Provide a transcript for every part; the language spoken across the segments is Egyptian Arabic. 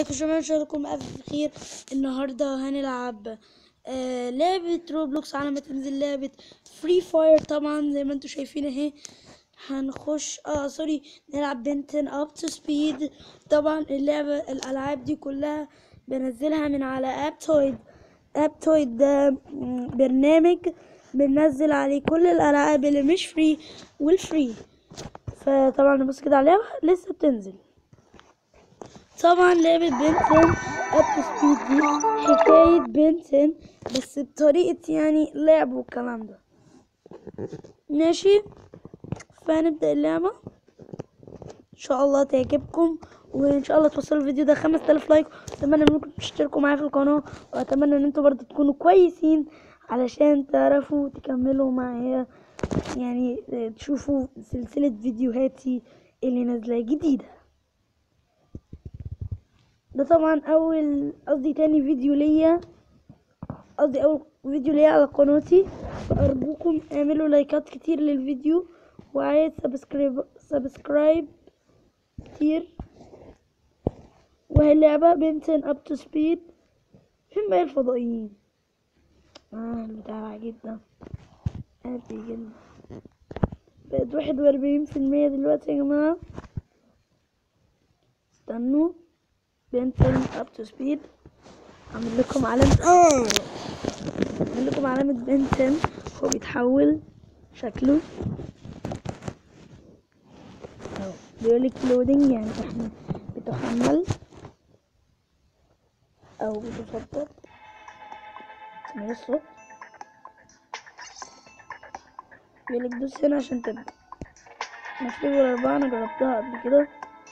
ازيكم يا شباب ان شاء الله تكونوا بألف خير النهارده هنلعب آه لعبة روبلوكس على ما تنزل لعبة فري فاير طبعا زي ما انتم شايفين اهي هنخش اه سوري نلعب بنتن اب تو سبيد طبعا اللعبة الالعاب دي كلها بنزلها من على اب تويد اب تويد ده م، برنامج بننزل عليه كل الالعاب اللي مش فري والفري فطبعا نبص كده عليها لسه بتنزل طبعا لعبة بنتن اب سبيد دي حكاية بنتن بس بطريقة يعني لعب والكلام ده ماشي فهنبدأ اللعبة ان شاء الله تعجبكم وان شاء الله توصلوا الفيديو ده 5000 لايك اتمنى انكم تشتركوا معايا في القناة واتمنى ان انتوا برضو تكونوا كويسين علشان تعرفوا تكملوا معايا يعني تشوفوا سلسلة فيديوهاتي اللي نازلة جديدة ده طبعا اول قصدي تاني فيديو ليا قصدي اول فيديو ليا على قناتي فارجوكم اعملوا لايكات كتير للفيديو وعايز سبسكرايب سبسكرايب كتير وهي اللعبة بنتن اب تو سبيد فين بقى الفضائيين اه البتاع جدا قلبي جدا بقت واحد واربعين في المية دلوقتي يا جماعة استنوا بنتن اب تو سبيد اعمل لكم علامة اه اعمل لكم علامة بنتن هو بيتحول شكله اهو بيقولك لودنج يعني تحميل بتحمل او بتفضل من الصوت بيقولك دوس هنا عشان تبدأ مش ليفل أربعة أنا جربتها قبل كده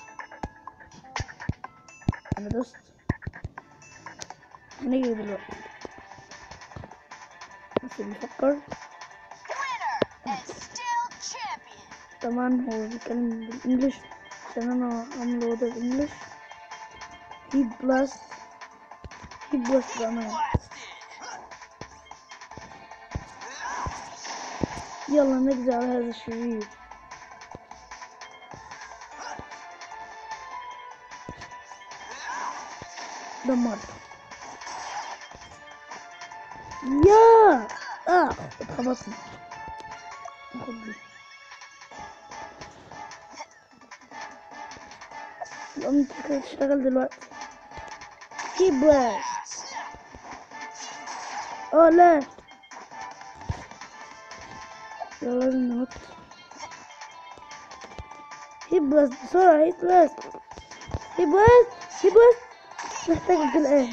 أنا دوست هنيجي دلوقتي بس بيفكر still champion. طبعا هو بيتكلم بالانجلش عشان انا عامله وضع بالانجلش هيت بلاست هيت بلاست بأمان يلا نقضي على هذا الشرير دمرته يا اخ اتخبطنا ناخد دي الأم كده تشتغل دلوقتي في بلاست اه لا يلا لازم ننط هي بلاست بسرعة هي بلاست هي بلاست هي بلاست محتاجك الآن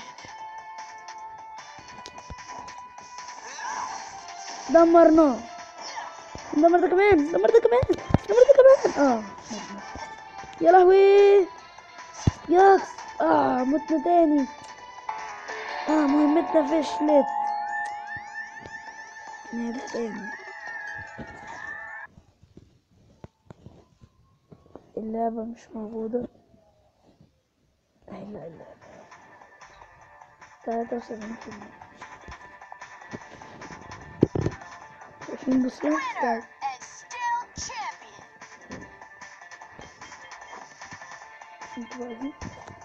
دمرناه دمر ده كمان دمر ده كمان دمر ده كمان اه يا لهوي ياكس اه متنا تاني اه مهمتنا فشلت نبدأ تاني اللعبة مش موجودة اهي لا اللعبة تلاتة وسبعين في المية شايفين بصوا Winner and still champion. انتوا بقى دي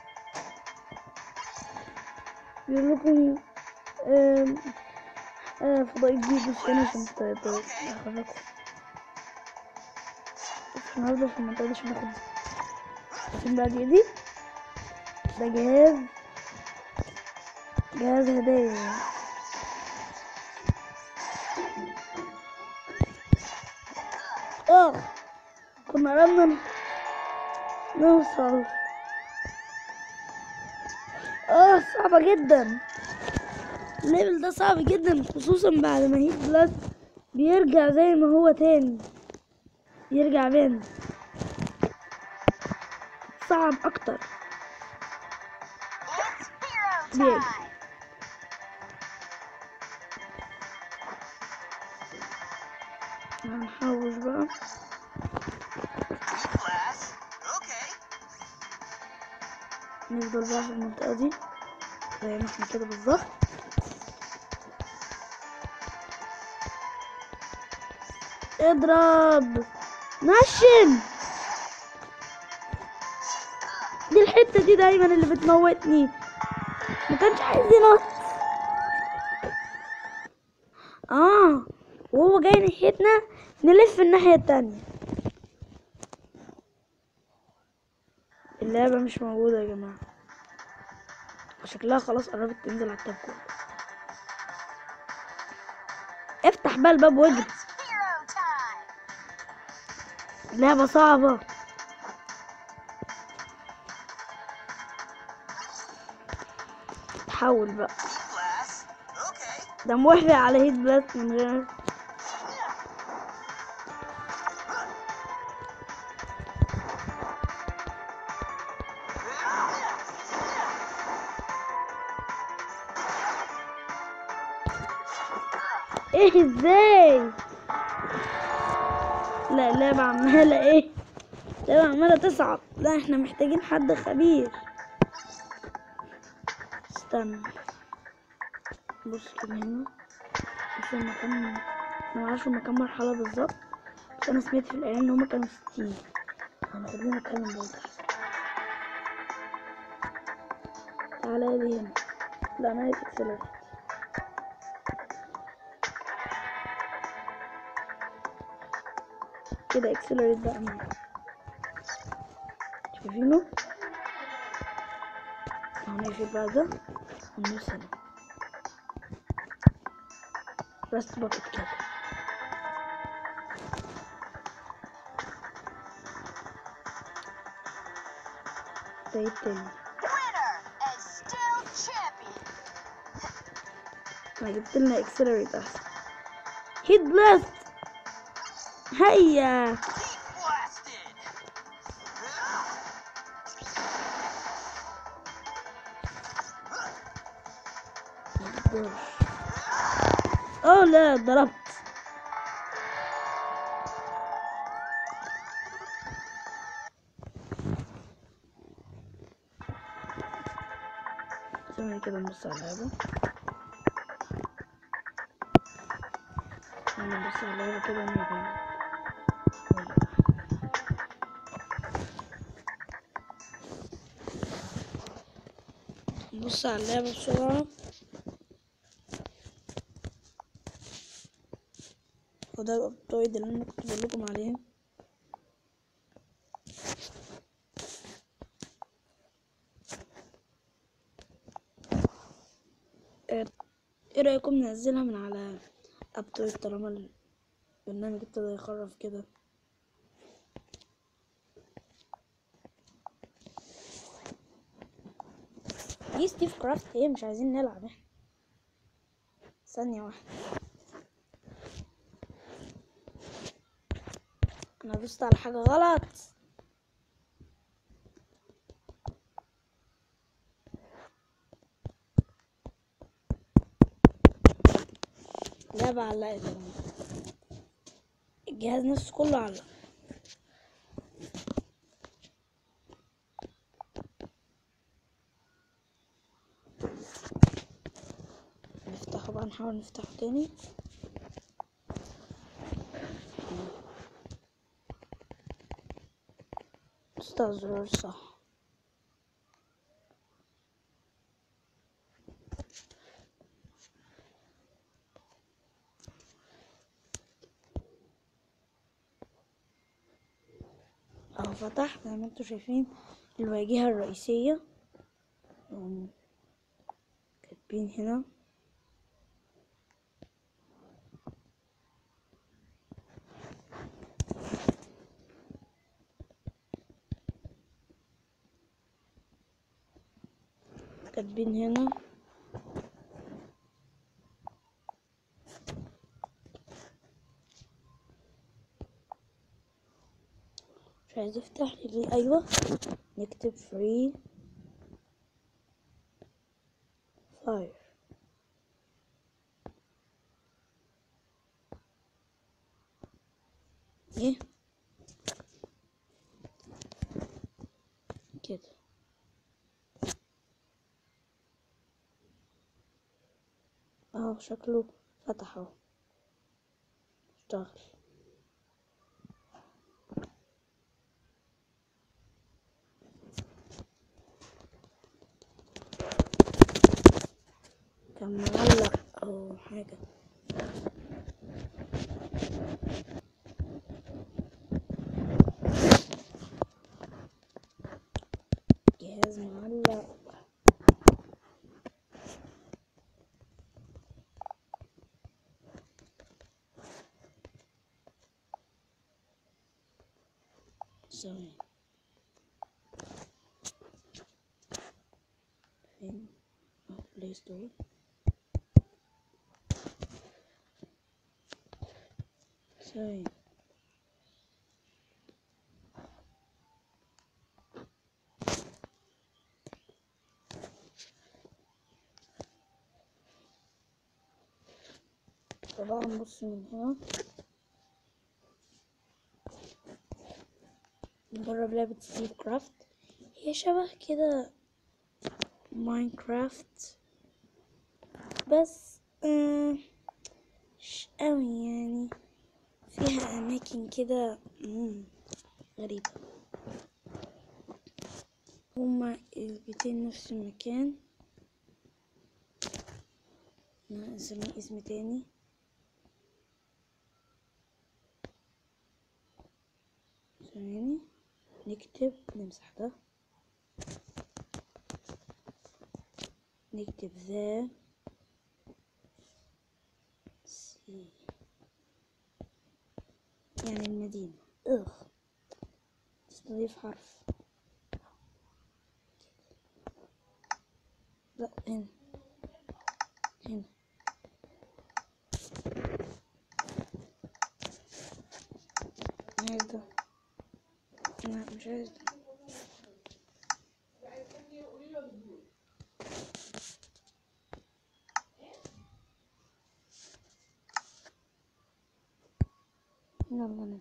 بيقول لكم آم، آه، فضائي جديد بس هنا عشان ت- ت- تدخلكم بس احنا هنفضل في المنطقة دي عشان ناخد عشان بقى دي دي ده جهاز جهاز هدايا يعني. اه كنا قربنا نوصل اه صعبة جدا الليفل ده صعب جدا خصوصا بعد ما هيت بلاد بيرجع زي ما هو تاني يرجع بين صعب اكتر It's hero Big. time. هنحوش بقى Class. Okay. نفضل بقى في المنطقة دي زي ما احنا كده بالظبط اضرب نشن دي الحلوة الحتة دي دايما اللي بتموتني ما كانش عايز ينط اه وهو جاي ناحيتنا نلف الناحية التانية اللعبة مش موجودة يا جماعة شكلها خلاص قربت تنزل على التاب كله افتح بقى الباب واجري It's hero time. لعبة صعبة تحول بقى Glass. Okay. ده موافق على هيت بلاست من غير ايه ازاي لا اللعبة عمالة ايه اللعبة عمالة تصعب لا احنا محتاجين حد خبير استنى بص كده هنا بص المكان انا معرفش هما كام مرحلة بالظبط بس انا سمعت في الاعلان ان هما كانوا ستين هناخد لنا نتكلم برضه تعالى لي هنا لا انا عايز اكسلريت كده اكسلريت بقى معايا شايفينه هنقفل بقى ده وندوس هنا راست باكت كده ده إيه التاني Winner and still champion. انا جبت لنا اكسلريت احسن هيت بلاست هيا Heat blasted. اوه لا ضربت ثواني كده نبص على اللعبة ثواني نبص على اللعبة كده ونرجع نبص على اللعبة بسرعة وده الابتويد اللي انا كنت بقول لكم عليه آه، ايه رايكم ننزلها من على ابتويد طالما البرنامج ابتدى يخرف كده دي ستيف كرافت ايه مش عايزين نلعب احنا ثانية واحدة انا دوست على حاجة غلط لعبة علقت يا جماعة. الجهاز نفسه كله علق نفتحه بقى نحاول نفتحه تاني دوست على الزرار صح اهو فتح زي ما انتوا شايفين الواجهة الرئيسية أم، كاتبين هنا كاتبين هنا مش عايز يفتح لي ليه ايوه نكتب free fire ايه كده اهو شكله فتح اهو اشتغل كان معلق او حاجة جهاز معلق ثواني فين اه بلاي ستور ثواني طبعا بص من هنا نجرب لعبة ستيف كرافت هي شبه كده ماينكرافت بس آه مش قوي يعني فيها أماكن كده مم، غريبة هما البيتين نفس المكان نسميه اسم تاني ثواني نكتب نمسح ده نكتب ذا سي يعني المدينة اخ تستضيف حرف لا هنا هنا عايز ده لا مش عايز ده يلا نبدأ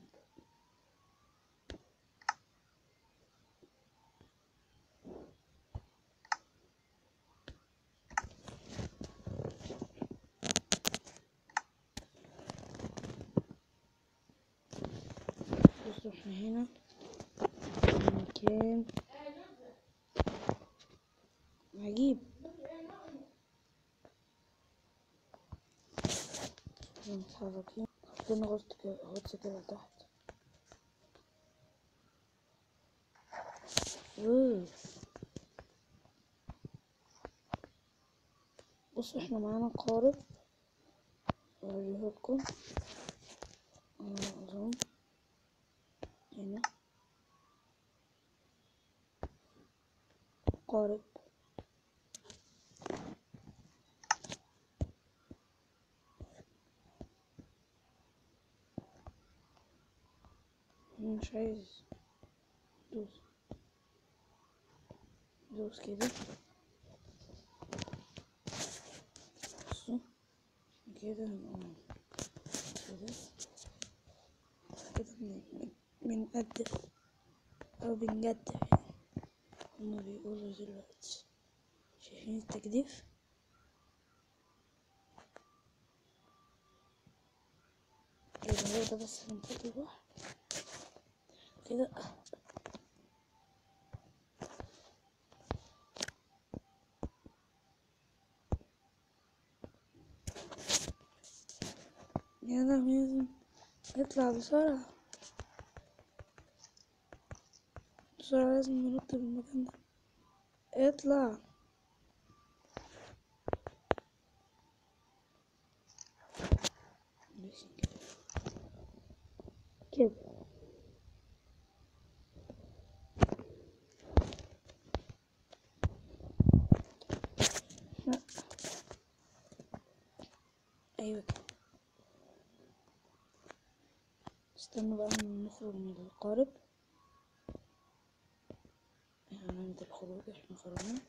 بصوا احنا هنا مكان عجيب متحركين حاطين غطس كده غطس كده تحت اوه بصوا احنا معانا قارب اوريهولكم اه اظن هنا قارب مش عايز دوس دوس كده بصوا كده نقوم كده كده بن- بنقدر أو بنجدف يعني هما بيقولوا دلوقتي شايفين التجديف كده هو ده بس منطقة البحر كده يا لهوي لازم اطلع بسرعة بسرعة لازم ننط من المكان ده اطلع ماشي كده كده لا. ايوه كده استنوا بقى نخرج من القارب علامة الخروج احنا خرجنا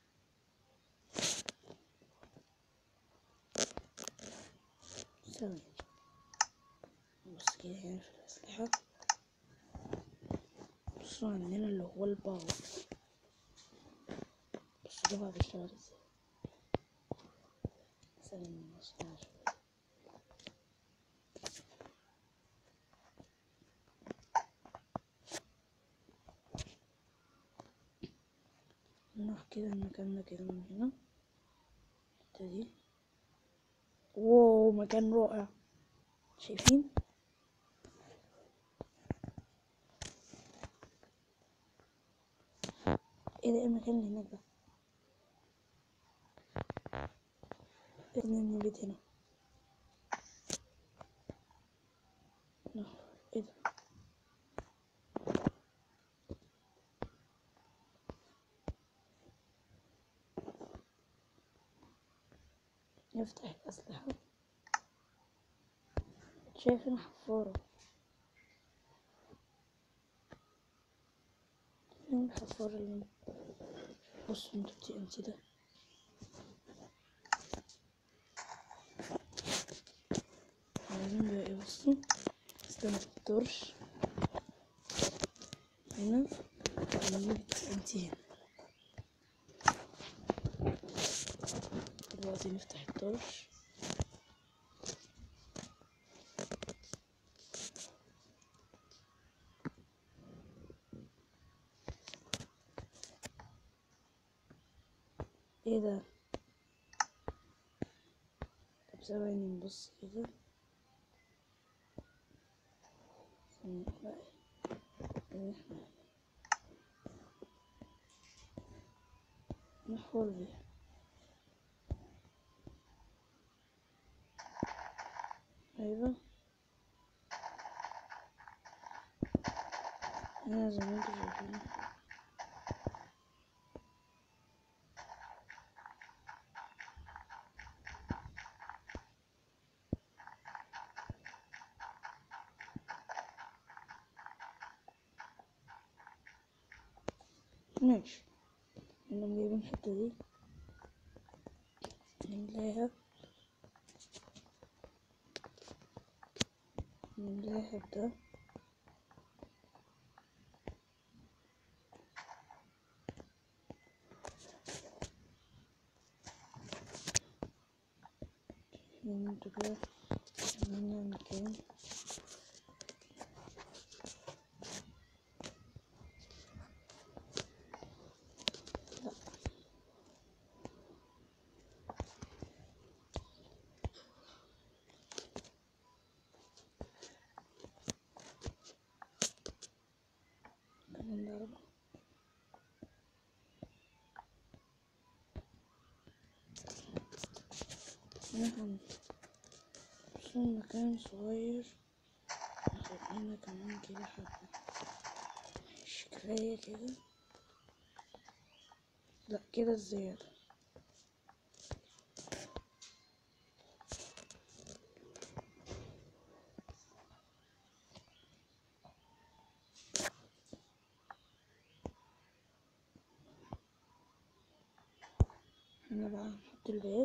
ثواني بص كده هنا في الأسلحة بصوا عندنا اللي هو الباور بصوا ده بقى بيشتغل ازاي ثواني نشتغل شوية نروح كده المكان ده كده من هنا الحتة دي واو مكان رائع شايفين ايه ده ايه المكان اللي هناك ده ايه نبني بيت هنا لا، ايه ده نفتح الأسلحة شايف هنا حفارة فين الحفارة اللي بصوا انتوا تي ان تي ده عايزين بقى ايه بصوا استنى الطرش هنا ونجيب تي ان تي هنا دلوقتي نفتح الطرش ايه ده طب ثواني نبص كده ثانية بقى. إيه إحنا نحفر بيها ايوه هنا زي ما انتوا شايفين ماشي هنا جايبين الحتة دي نملاها نملاها بده شايفين انتوا كده عملنا مكان لا كمان ضربة نعم بس مكان صغير ناخد هنا كمان كده حبة مش كفاية كده لا كده زيادة هنا بقى نحط الباب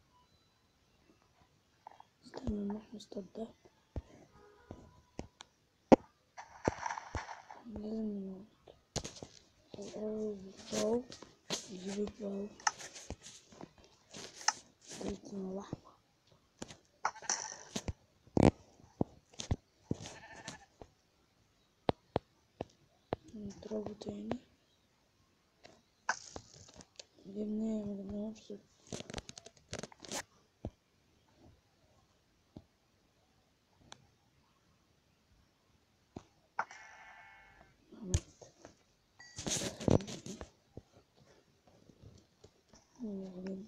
استنى نروح نصطاد ده لازم نموت الأول بالباو نجيب الباو قلتنا لحمة نضربه تاني جبناه مجبناهوش صفر عملت وبعدين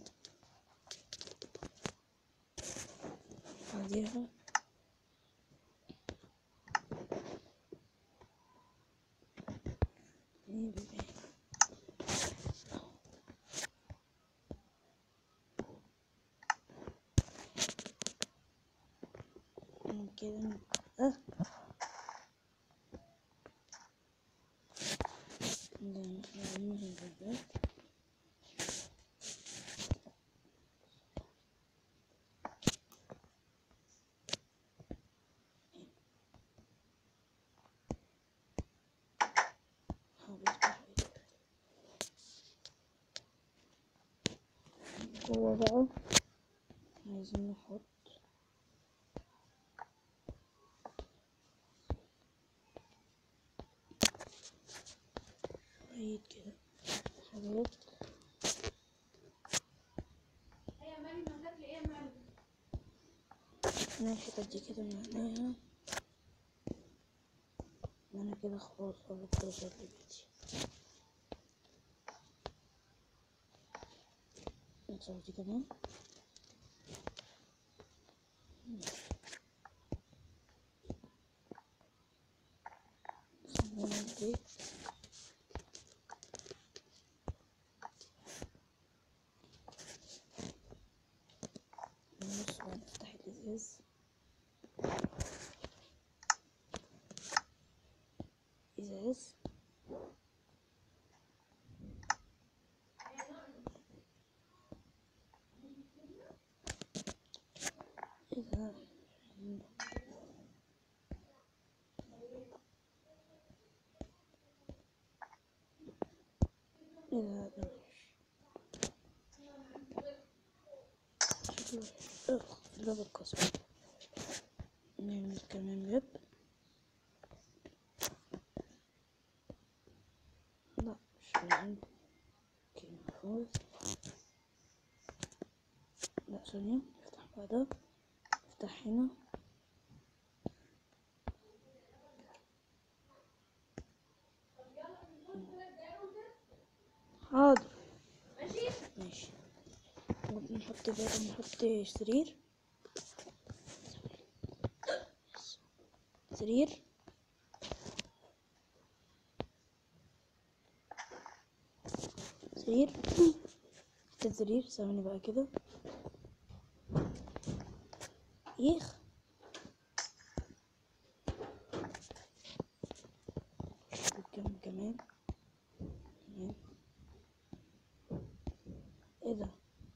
بعديها نجيب ايه كده اه نعمل الباب جوه بقى عايزين نحط شوية كده حاجات احنا الحتت دي كده معناها ان انا كده خلاص قربت اوصل لبيتي نكسر دي كمان نعمل ايه نبص بقى نفتح الازاز ازاز ايه ده ايه ده ده شكله اخ ده بالكسر نعمل كمان باب لا مش عايزين كده خالص لا ثانية نفتح بقى ده نفتح هنا حاضر ماشي ممكن نحط بقى نحط سرير سرير سرير حط سرير ثواني بقى كده يخ كم كمان كمان ايه ده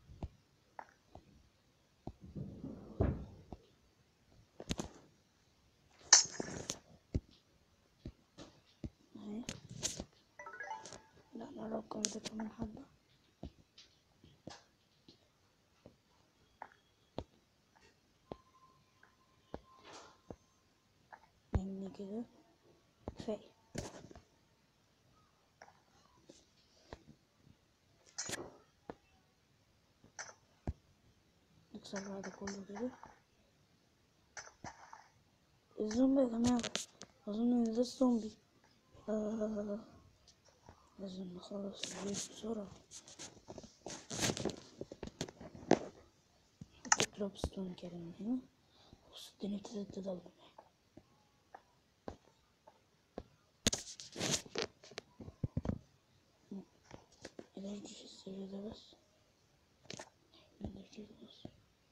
اهي لا نقرب كده كمان حبة نعمل كده كفاية نكسر بعد كله كده الزومبي يا جماعة أظن إن ده الزومبي آه لازم نخلص البيت بسرعة نحط كلوب ستون كده من هنا بص الدنيا ابتدت تضلم مقدرش السرير ده بس مقدرش بس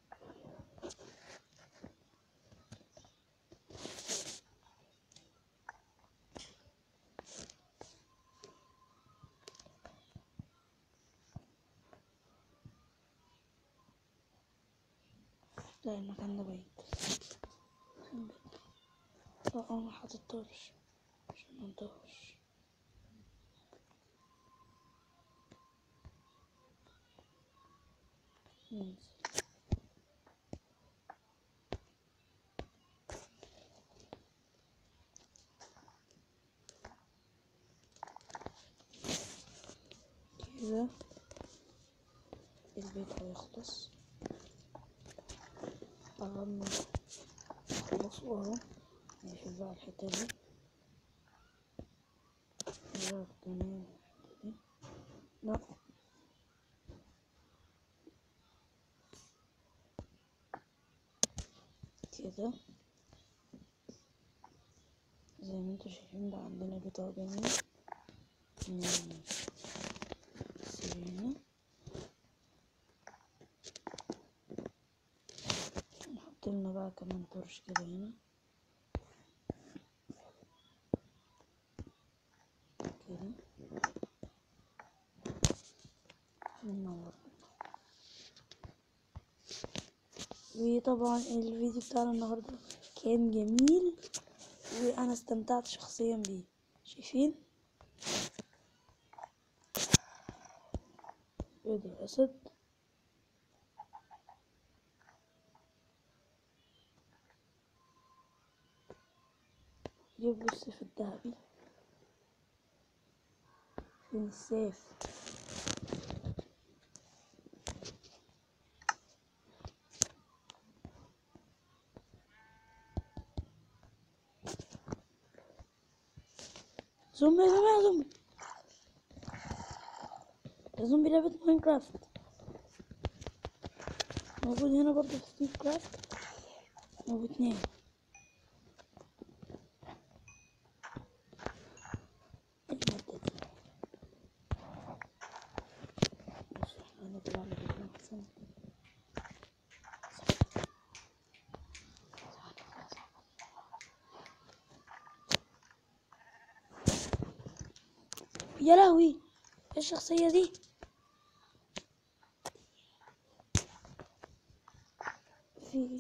لا المكان ده بعيد لا انا حاطط طرش عشان منطقش ننزل كده البيت هيخلص قربنا نخلص اهو نشوف بقى الحتة دي نجرب كمان الحتة دي لا كده زي ما انتوا شايفين بقى عندنا بيت اهو جميل نعمل سريرنا نحط لنا بقى كمان طرش كده هنا كده ننور وطبعا الفيديو بتاعنا النهارده كان جميل وانا استمتعت شخصيا بيه شايفين ايه ده اسد جيب السيف الذهبي فين السيف زومبي يا جماعة زومبي زومبي لعبة ماينكرافت موجود هنا برضه في ستيف كرافت موجود اتنين إيه المادة دي؟ بص احنا هنطلع على جبل أحسن. يا لهوي ايه الشخصية دي في ايه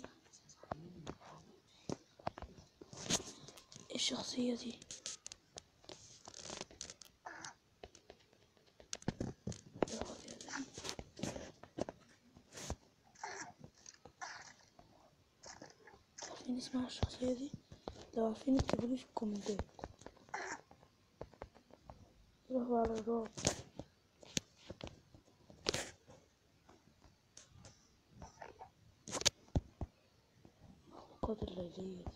الشخصية دي يا أبيض. عارفين اسمها الشخصية دي لو عارفين اكتبولي في الكومنتات روحوا على الرعب مخلوقات الليلية دي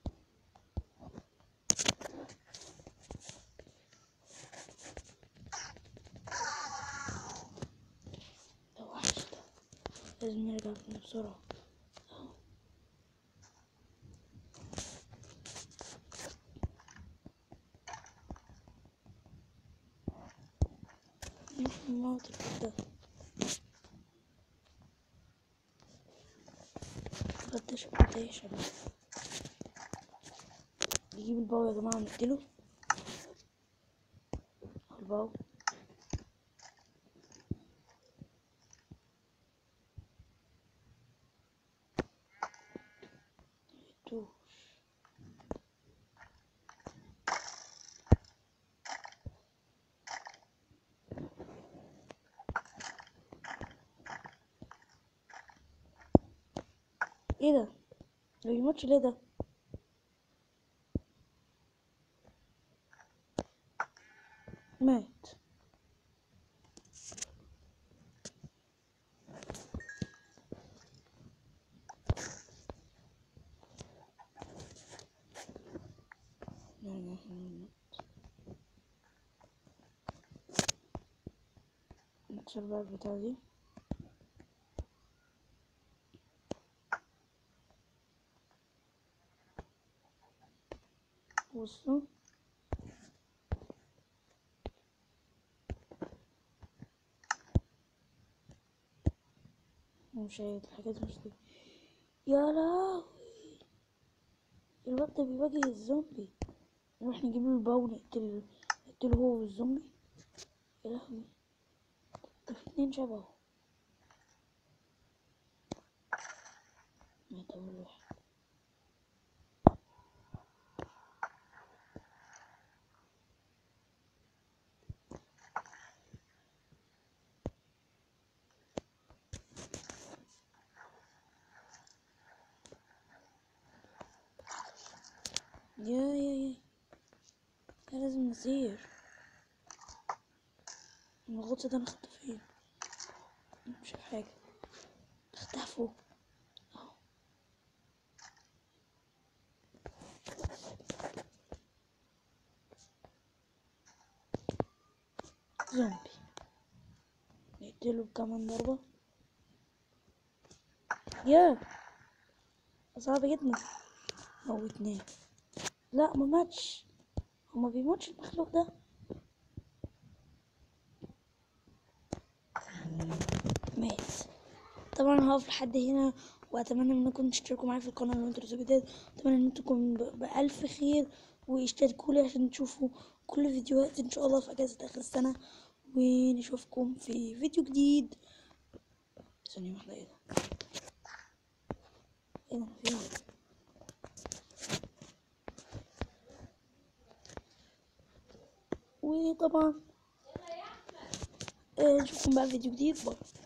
ده وحش ده لازم نرجع منه بسرعة أهو. نروح نموت الواد ده الواد ده شكله ده يا شباب نجيب الباو يا جماعة ونقتله أهو الباو مقتلوش. ايه ده ما بيموتش ليه ده مات لا لا لا نكسر بقى البتاع دي بصوا مش هيك الحاجات مش دي يا لهوي الواد ده بيواجه الزومبي نروح نجيب له الباو نقتل نقتله هو والزومبي يا لهوي ده في اتنين شبهه مات أول واحد يا يا يا يا لازم نسير الغطس ده انا خدته فين مش شايف حاجة خدتها فوق اهو زومبي نقتله بكمان ضربة يا صعب جدا موتناه لا ما ماتش هو ما بيموتش المخلوق ده مات طبعا هقف لحد هنا واتمنى انكم تشتركوا معايا في القناه لو انتوا لسه جداد اتمنى ان انتم تكونوا ب- بالف خير واشتركوا لي عشان تشوفوا كل فيديوهات ان شاء الله في اجازه اخر السنه ونشوفكم في فيديو جديد ثانيه واحده ايه ده ايه ده في إيه؟ وطبعا آه، نشوفكم بقى في فيديو جديد باي